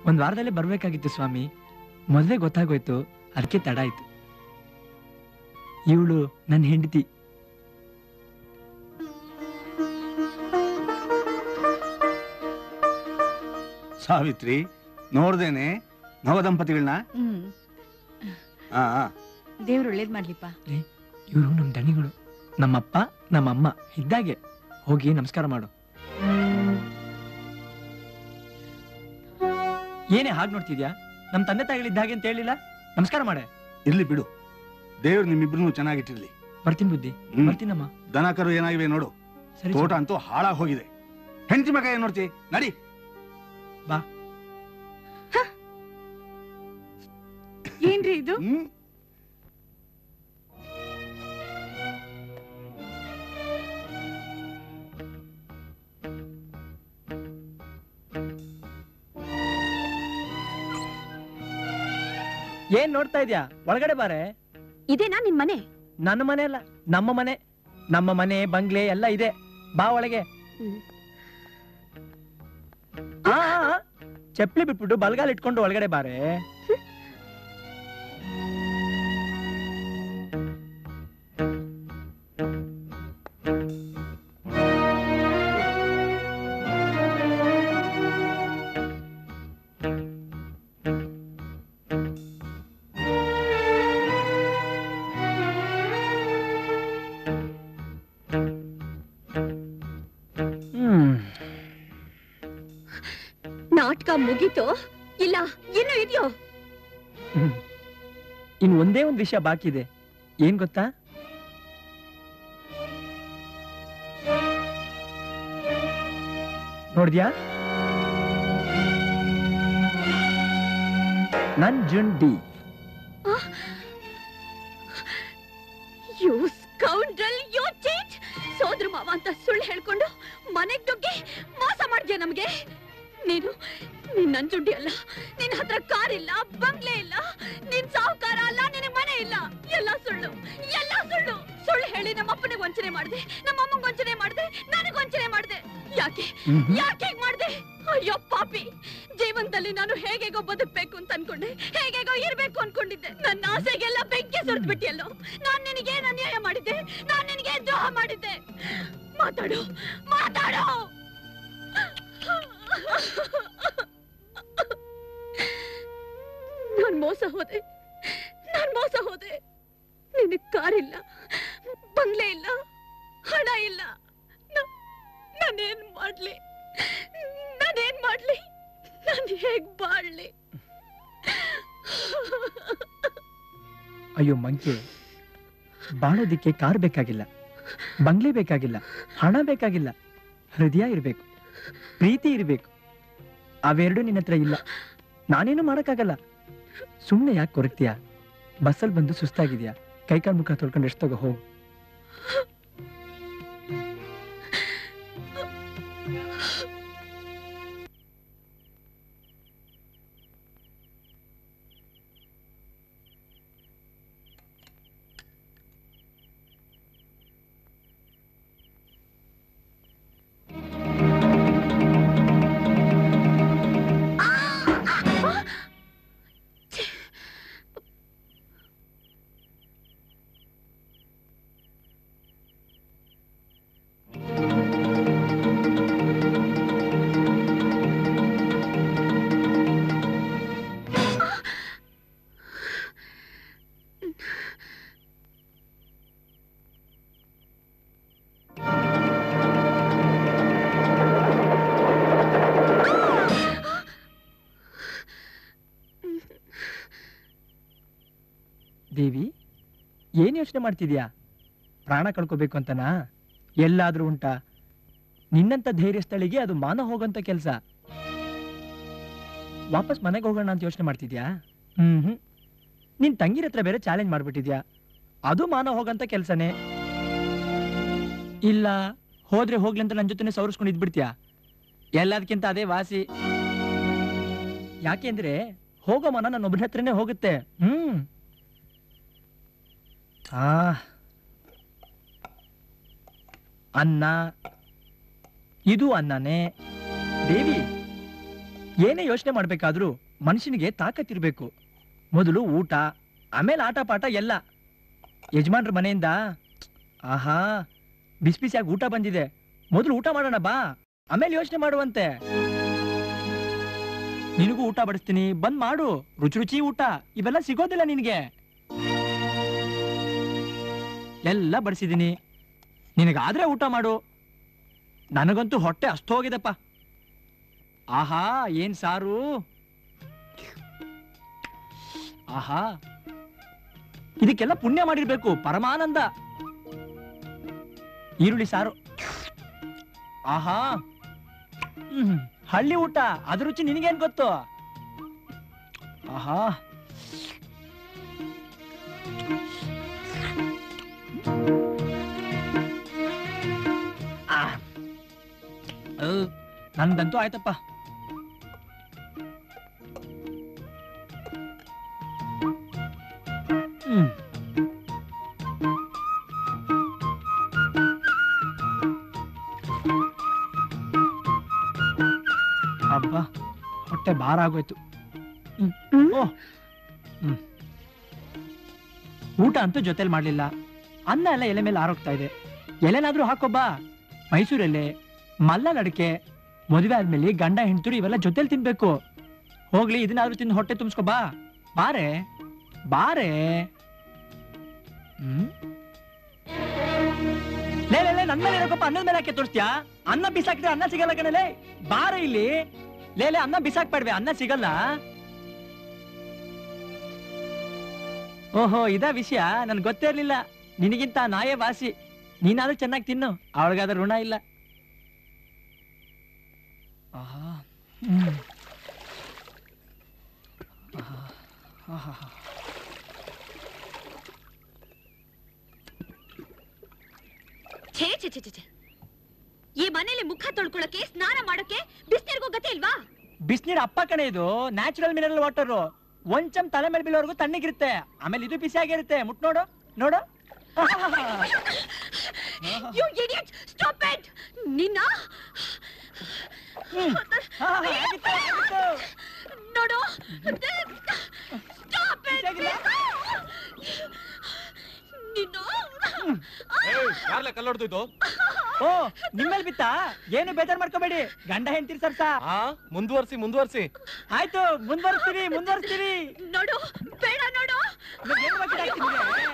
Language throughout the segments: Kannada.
ಒಂದ್ ವಾರದಲ್ಲೇ ಬರ್ಬೇಕಾಗಿತ್ತು ಸ್ವಾಮಿ ಮೊದಲೇ ಗೊತ್ತಾಗೋಯ್ತು ಅದಕ್ಕೆ ತಡ ಆಯ್ತು ಇವಳು ನನ್ನ ಹೆಂಡತಿ ಸಾವಿತ್ರಿ ನೋಡ್ದೇನೆ ನವದಂಪತಿಗಳನ್ನ ಹ್ಮ್ ಹಾ ಹಾ. ದೇವ್ರು ಒಳ್ಳೇದ್ ಮಾಡ್ಲಿಪ್ಪ ಇವರು ನಮ್ ದಣಿಗಳು ನಮ್ಮಪ್ಪ ನಮ್ಮಮ್ಮ ಇದ್ದಾಗೆ ಹೋಗಿ ನಮಸ್ಕಾರ ಮಾಡು ಏನೇ ಹಾಗೆ ನೋಡ್ತಿದ್ಯಾ ನಮ್ ತಂದೆ ತಾಯಿಗಳಿದ್ದಾಗೆ ಅಂತ ಹೇಳಿಲ್ಲ ನಮಸ್ಕಾರ ಮಾಡೆ ಇರ್ಲಿ ಬಿಡು ದೇವ್ರು ನಿಮ್ಮಿಬ್ರು ಚೆನ್ನಾಗಿಟ್ಟಿರ್ಲಿ ಬರ್ತೀನಿ ಬುದ್ಧಿ ಹ್ಮ್. ಬರ್ತೀನಮ್ಮ ದನ ಕರು ಏನಾಗಿವೆ ನೋಡು ಸರಿ ತೋಟ ಸ್ವಾಮಿ. ಅಂತೂ ಹಾಳಾಗ್ ಹೋಗಿದೆ ಹೆಂಡತಿ ಮಗ ಏನ್ ನೋಡ್ತಿ ನಡಿ ಏನ್ರಿ ಇದು ಹ್ಮ್ ಏನ್ ನೋಡ್ತಾ ಇದ್ಯಾ ಒಳಗಡೆ ಬಾರೆ ಇದೇನಾ ನಿಮ್ ಮನೆ ನನ್ನ ಮನೆ ಅಲ್ಲ ನಮ್ಮ ಮನೆ ನಮ್ಮ ಮನೆ ಬಂಗ್ಲೆ ಎಲ್ಲ ಇದೆ ಬಾ ಒಳಗೆ ಹ್ಮ್. ಆ, ಆ, ಆ. ಚಪ್ಲಿ ಬಿಟ್ಬಿಟ್ಟು ಬಲ್ಗಾಲ್ ಇಟ್ಕೊಂಡು ಒಳಗಡೆ ಬಾರೆ ಹ್ಮ್ ನಾಟಕ ಮುಗೀತು ಇಲ್ಲ ಇನ್ನು ಇದೆಯೋ ಹ್ಮ್. ಇನ್ ಒಂದೇ ಒಂದ್ ವಿಷಯ ಬಾಕಿ ಇದೆ ಏನ್ ಗೊತ್ತಾ ನೋಡ್ದ್ಯಾ ನನ್ ಜುಂಡಿ ಯು ಸ್ಕೌಂಡ್ರಲ್ ಯು ಚೀಟ್ ಸೋದ್ರ ಮಾವ ಅಂತ ಸುಳ್ಳು ಹೇಳ್ಕೊಂಡು ಮನೆಗ್ ನುಗ್ಗಿ ಮೋಸ ಮಾಡ್ದ್ಯಾ ನಮ್ಗೆ ನೀನು ನೀನ್ ನನ್ ದುಡ್ಡಿ ಅಲ್ಲ ನಿನ್ ಹತ್ರ ಕಾರ್ ಇಲ್ಲ ಬಂಗ್ಲೆ ಇಲ್ಲ ನಿನ್ ಸಾಹುಕಾರ ಅಲ್ಲ ನಿನಗ್ ಮನೆ ಇಲ್ಲ ಎಲ್ಲ ಸುಳ್ಳು ಎಲ್ಲ ಸುಳ್ಳು ಸುಳ್ಳು ಹೇಳಿ ನಮ್ಮ ಅಪ್ಪನಿಗೆ ವಂಚನೆ ಮಾಡ್ದೆ ನಮ್ಮ ಅಮ್ಮಂಗ್ ವಂಚನೆ ಮಾಡ್ದೆ ನನಗ್ ವಂಚನೆ ಮಾಡ್ದೆ ಯಾಕೆ ಯಾಕೆ ಹೀಗ್ ಮಾಡ್ದೆ ಅಯ್ಯೋ ಪಾಪಿ ಜೀವನದಲ್ಲಿ ನಾನು ಹೇಗೇಗೋ ಬದುಕ್ಬೇಕು ಅಂತ ಅನ್ಕೊಂಡೆ ಹೇಗೇಗೋ ಇರ್ಬೇಕು ಅನ್ಕೊಂಡಿದ್ದೆ ನನ್ನ ಆಸೆಗೆಲ್ಲ ಬೆಂಕಿ ಸುರಿದ್ ಬಿಟ್ಟಿಯಲ್ಲೋ ನಾನ್ ನಿನಗೇನ್ ಅನ್ಯಾಯ ಮಾಡಿದ್ದೆ ನಾನ್ ನಿನಗೆ ದ್ರೋಹ ಮಾಡಿದ್ದೆ ಮಾತಾಡು ಮಾತಾಡು ನಾನ್ ಮೋಸ ಹೋದೆ ನಾನ್ ಮೋಸ ಹೋದೆ ನಿನಗ್ ಕಾರ್ ಇಲ್ಲ ಬಂಗ್ಲೆ ಇಲ್ಲ ಹಣ ಇಲ್ಲ ನಾ- ನಾನೇನ್ ಮಾಡ್ಲಿ ನಾನೇನ್ ಮಾಡ್ಲಿ ನಾನ್ ಹೇಗ್ ಬಾಳ್ಲಿ ಅಯ್ಯೋ ಮಂಕಿ ಬಾಳೋದಿಕ್ಕೆ ಕಾರ್ ಬೇಕಾಗಿಲ್ಲ ಬಂಗ್ಲೆ ಬೇಕಾಗಿಲ್ಲ ಹಣ ಬೇಕಾಗಿಲ್ಲ ಹೃದಯ ಇರ್ಬೇಕು ಪ್ರೀತಿ ಇರ್ಬೇಕು ಅವೆರಡು ನಿನ್ನ ಹತ್ರ ಇಲ್ಲ ನಾನೇನು ಮಾಡಕ್ಕಾಗಲ್ಲ ಸುಮ್ನೆ ಯಾಕೆ ಕೊರಗ್ತೀಯ ಬಸ್ಸಲ್ಲಿ ಬಂದು ಸುಸ್ತಾಗಿದ್ಯಾ ಕೈಕಾಲ್ ಮುಖ ತೊಳ್ಕೊಂಡು ಎಷ್ಟು ತಗೋ ಹೋಗು ದೇವಿ ಏನ್ ಯೋಚನೆ ಮಾಡ್ತಿದ್ಯಾ ಪ್ರಾಣ ಕಳ್ಕೋಬೇಕು ಅಂತನಾ ಎಲ್ಲಾದ್ರೂ ಉಂಟಾ ನಿನ್ನಂತ ಧೈರ್ಯಸ್ಥಳಿಗೆ ಅದು ಮಾನ ಹೋಗಂತ ಕೆಲಸ ವಾಪಸ್ ಮನೆಗೆ ಹೋಗೋಣ ಅಂತ ಯೋಚನೆ ಮಾಡ್ತಿದ್ಯಾ ಹ್ಮ್ ಹ್ಮ್ ನಿನ್ ತಂಗಿರ ಹತ್ರ ಬೇರೆ ಚಾಲೆಂಜ್ ಮಾಡ್ಬಿಟ್ಟಿದ್ಯಾ ಅದು ಮಾನ ಹೋಗಂತ ಕೆಲ್ಸನೇ ಇಲ್ಲ ಹೋದ್ರೆ ಹೋಗ್ಲಿ ಅಂತ ನನ್ನ ಜೊತೆ ಸವರಿಸ್ಕೊಂಡು ಇದ್ಬಿಡ್ತೀಯಾ ಎಲ್ಲದಕ್ಕಿಂತ ಅದೇ ವಾಸಿ ಯಾಕೆಂದ್ರೆ ಹೋಗೋ ಮನ ನನ್ನ ಒಬ್ಬನ ಹತ್ರನೇ ಹೋಗುತ್ತೆ ಹ್ಮ್ ಆ ಅನ್ನ ಇದು ಅನ್ನನೇ ದೇವಿ ಏನೇ ಯೋಚನೆ ಮಾಡ್ಬೇಕಾದ್ರೂ ಮನುಷ್ಯನಿಗೆ ತಾಕತ್ತಿರ್ಬೇಕು ಮೊದಲು ಊಟ ಆಮೇಲೆ ಆಟ ಪಾಠ ಎಲ್ಲ ಯಜಮಾನ್ರ ಮನೆಯಿಂದ ಆಹಾ ಬಿಸಿ ಬಿಸಿಯಾಗಿ ಊಟ ಬಂದಿದೆ ಮೊದಲು ಊಟ ಮಾಡೋಣ ಬಾ ಆಮೇಲೆ ಯೋಚನೆ ಮಾಡುವಂತೆ ನಿನಗೂ ಊಟ ಬಡಿಸ್ತೀನಿ ಬಂದ್ ಮಾಡು ರುಚಿ ರುಚಿ ಊಟ ಇವೆಲ್ಲ ಸಿಗೋದಿಲ್ಲ ನಿನಗೆ ಎಲ್ಲ ಬಡಿಸಿದ್ದೀನಿ ನಿನಗಾದ್ರೆ ಊಟ ಮಾಡು ನನಗಂತೂ ಹೊಟ್ಟೆ ಅಷ್ಟು ಹೋಗಿದೆಪ್ಪ ಆಹಾ ಏನ್ ಸಾರು ಆಹಾ ಇದಕ್ಕೆಲ್ಲ ಪುಣ್ಯ ಮಾಡಿರ್ಬೇಕು ಪರಮಾನಂದ ಈರುಳ್ಳಿ ಸಾರು ಆಹಾ ಹ್ಮ್ ಹಳ್ಳಿ ಊಟ ಅದ್ರ ರುಚಿ ನಿನಗೇನ್ ಗೊತ್ತು ಆಹಾ ಆ. ಔ, ನಂದಂತೂ ಆಯ್ತಪ್ಪ ಹ್ಮ್ ಅಬ್ಬಾ ಹೊಟ್ಟೆ ಭಾರ ಆಗೋಯ್ತು ಹ್ಮ್. ಓ ಹ್ಮ್ ಊಟ ಅಂತೂ ಜೊತೆಲಿ ಮಾಡ್ಲಿಲ್ಲ ಅನ್ನ ಎಲ್ಲ ಎಲೆ ಮೇಲೆ ಆರೋಗ್ತಾ ಇದೆ ಎಲೆನಾದ್ರೂ ಹಾಕೋಬಾ ಮೈಸೂರೆಲೆ ಮಲ್ಲ ನಡಕೆ ಮದುವೆ ಆದ್ಮೇಲೆ ಗಂಡ ಹೆಂಡ್ತಿರು ಇವೆಲ್ಲ ಜೊತೆಲಿ ತಿನ್ಬೇಕು ಹೋಗ್ಲಿ ಇದನ್ನಾದ್ರೂ ತಿಂದು ಹೊಟ್ಟೆ ತುಂಬಿಸ್ಕೊ ಬಾ ಬಾರೆ ಬಾರೆ ಹ್ಮ್ ಲೇ ಲೇ, ಲೇ ನನ್ ಮೇಲೆ ಇರೋಕಪ್ಪ ಅನ್ನದ ಮೇಲೆ ಹಾಕಿ ತೋರಿಸ್ತೀಯಾ ಅನ್ನ ಬಿಸಾಕಿದ್ರೆ ಅನ್ನ ಸಿಗಲ್ಲ ಕಣಲೇ ಬಾರೆ ಇಲ್ಲಿ ಲೇ ಲೇ ಅನ್ನ ಬಿಸಾಕ್ಬೇಡ್ವೆ ಅನ್ನ ಸಿಗಲ್ಲ ಓಹೋ ಇದಾ ವಿಷಯ ನನ್ ಗೊತ್ತೇ ಇರ್ಲಿಲ್ಲ ನಿನಗಿಂತ ನಾಯೇ ವಾಸಿ ನೀನಾದ್ರೂ ಚೆನ್ನಾಗಿ ತಿನ್ನು ಅವಳಿಗಾದ್ರೆ ಋಣ ಇಲ್ಲ ಆಹಾ ಹ್ಮ್ ಆಹಾ. ಆಹಾ. ಛೇ ಛೇ ಛೇ ಛೇ, ಛೇ ಈ ಮನೇಲಿ ಮುಖ ತೊಳ್ಕೊಳಕ್ಕೆ ಸ್ನಾನ ಮಾಡೋಕೆ ಬಿಸ್ನೀರ್ಗೂ ಗತಿ ಇಲ್ವಾ ಬಿಸ್ನೀರ್ ಅಪ್ಪ ಕಣೆ ಇದು ನ್ಯಾಚುರಲ್ ಮಿನರಲ್ ವಾಟರ್ ಒಂದ್ ಚಮ್ ತಲೆ ಮೇಲೆ ಬೀಳೋವರೆಗೂ ತಣ್ಣಗಿರುತ್ತೆ ಆಮೇಲೆ ಇದು ಬಿಸಿ ಆಗಿರುತ್ತೆ ಮುಟ್ ನೋಡು ನೋಡು ಯು ಇಡಿಯಟ್ ಸ್ಟಾಪ್ ಇಟ್ ನಿನ್ನ ಹ್ಮ್. ಹಾ, ಆಗಿತ್ತು, ಆಗಿತ್ತು. ನೋಡು ಸ್ಟಾಪ್ ಇಟ್ ಬಿಸಾಕಿಲ್ಲ? ನಿನ್ನ ಯಾರ್ಲೆ ಕಲ್ಲೊಡ್ದಿದ್ದು ಓ ನಿಮ್ಮಲ್ಲಿ ಬಿತ್ತಾ ಏನು ಬೇಜಾರ್ ಮಾಡ್ಕೋಬೇಡಿ ಗಂಡ ಹೆಂಡ್ತಿರ್ ಸರ್ಸ ಆ ಮುಂದುವರ್ಸಿ ಮುಂದುವರ್ಸಿ ಆಯ್ತು ಮುಂದುವರಿಸ್ತೀವಿ ಮುಂದುವರಿಸ್ತೀವಿ ನೋಡು ಬೇಡ ನೋಡು ಏನ್ ಮಾಡ್ತೀರಾ ನಿಮ್ಗೆ?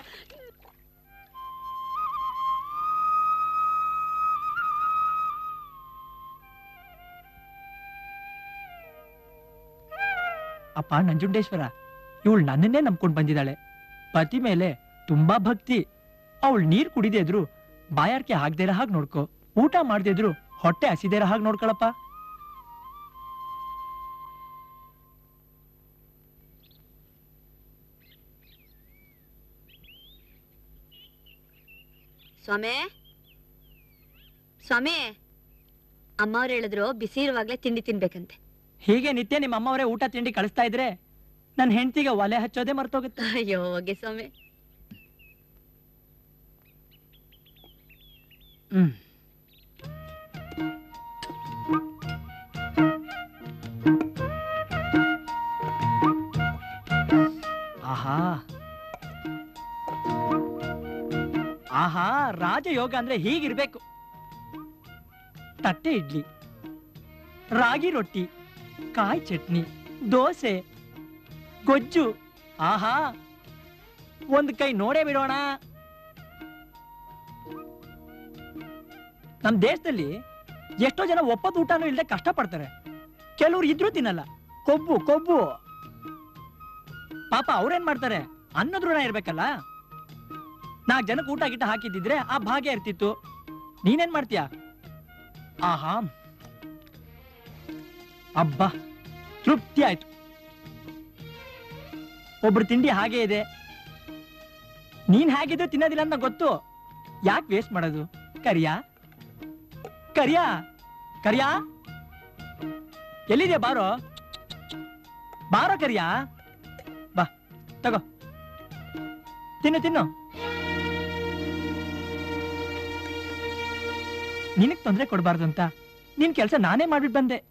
ಅಪ್ಪ ನಂಜುಂಡೇಶ್ವರ ಇವಳು ನನ್ನನ್ನೇ ನಂಬ್ಕೊಂಡ್ ಬಂದಿದ್ದಾಳೆ ಪತಿ ಮೇಲೆ ತುಂಬಾ ಭಕ್ತಿ ಅವಳು ನೀರ್ ಕುಡಿದೇ ಇದ್ರು ಬಾಯಾರ್ಕೆ ಹಾಕ್ದೇರ ಹಾಗೆ ನೋಡ್ಕೋ ಊಟ ಮಾಡದೇ ಇದ್ರು ಹೊಟ್ಟೆ ಹಸಿದೇರ ಹಾಗೆ ನೋಡ್ಕೊಳಪ್ಪ ಸ್ವಾಮಿ ಸ್ವಾಮಿ ಅಮ್ಮ ಅವ್ರು ಹೇಳಿದ್ರು ಬಿಸಿ ಇರುವಾಗ್ಲೇ ತಿಂಡಿ ತಿನ್ಬೇಕಂತೆ ಹೀಗೆ ನಿತ್ಯ ನಿಮ್ಮ ಅಮ್ಮವರೇ ಊಟ ತಿಂಡಿ ಕಳಿಸ್ತಾ ಇದ್ರೆ ನನ್ನ ಹೆಂಡತಿಗೆ ಒಲೆ ಹಚ್ಚೋದೇ ಮರ್ತೋಗುತ್ತೆ ಅಯ್ಯೋ ಹೋಗಿ ಸ್ವಾಮಿ ಹ್ಮ್ ಆಹಾ ಆಹಾ ರಾಜಯೋಗ ಅಂದ್ರೆ ಹೀಗಿರ್ಬೇಕು ತಟ್ಟೆ ಇಡ್ಲಿ ರಾಗಿ ರೊಟ್ಟಿ ಕಾಯಿ ಚಟ್ನಿ ದೋಸೆ ಗೊಜ್ಜು ಆಹಾ ಒಂದ್ ಕೈ ನೋಡೇ ಬಿಡೋಣ ನಮ್ ದೇಶದಲ್ಲಿ ಎಷ್ಟೋ ಜನ ಒಪ್ಪತ್ತು ಊಟನೂ ಇಲ್ಲದೆ ಕಷ್ಟ ಪಡ್ತಾರೆ ಕೆಲವ್ರು ಇದ್ರೂ ತಿನ್ನಲ್ಲ ಕೊಬ್ಬು ಕೊಬ್ಬು ಪಾಪ ಅವ್ರೇನ್ ಮಾಡ್ತಾರೆ ಅನ್ನದ ಋಣ ಇರ್ಬೇಕಲ್ಲ ನಾಲ್ಕು ಜನಕ್ಕೆ ಊಟ ಗಿಟ ಹಾಕಿದ್ದಿದ್ರೆ ಆ ಭಾಗ್ಯ ಇರ್ತಿತ್ತು ನೀನೇನ್ ಮಾಡ್ತೀಯ ಆಹಾ ಅಬ್ಬಾ ತೃಪ್ತಿ ಆಯ್ತು ಒಬ್ರು ತಿಂಡಿ ಹಾಗೆ ಇದೆ ನೀನ್ ಹೇಗಿದ್ರು ತಿನ್ನೋದಿಲ್ಲ ಅಂತ ಗೊತ್ತು ಯಾಕೆ ವೇಸ್ಟ್ ಮಾಡೋದು ಕರಿಯಾ ಕರಿಯಾ ಕರಿಯಾ ಎಲ್ಲಿದೆ ಬಾರೋ ಬಾರೋ ಕರಿಯಾ ಬಾ ತಗೋ ತಿನ್ನು ತಿನ್ನು ನಿನಗ್ ತೊಂದ್ರೆ ಕೊಡಬಾರ್ದು ಅಂತ ನಿನ್ ಕೆಲಸ ನಾನೇ ಮಾಡ್ಬಿಟ್ಟು ಬಂದೆ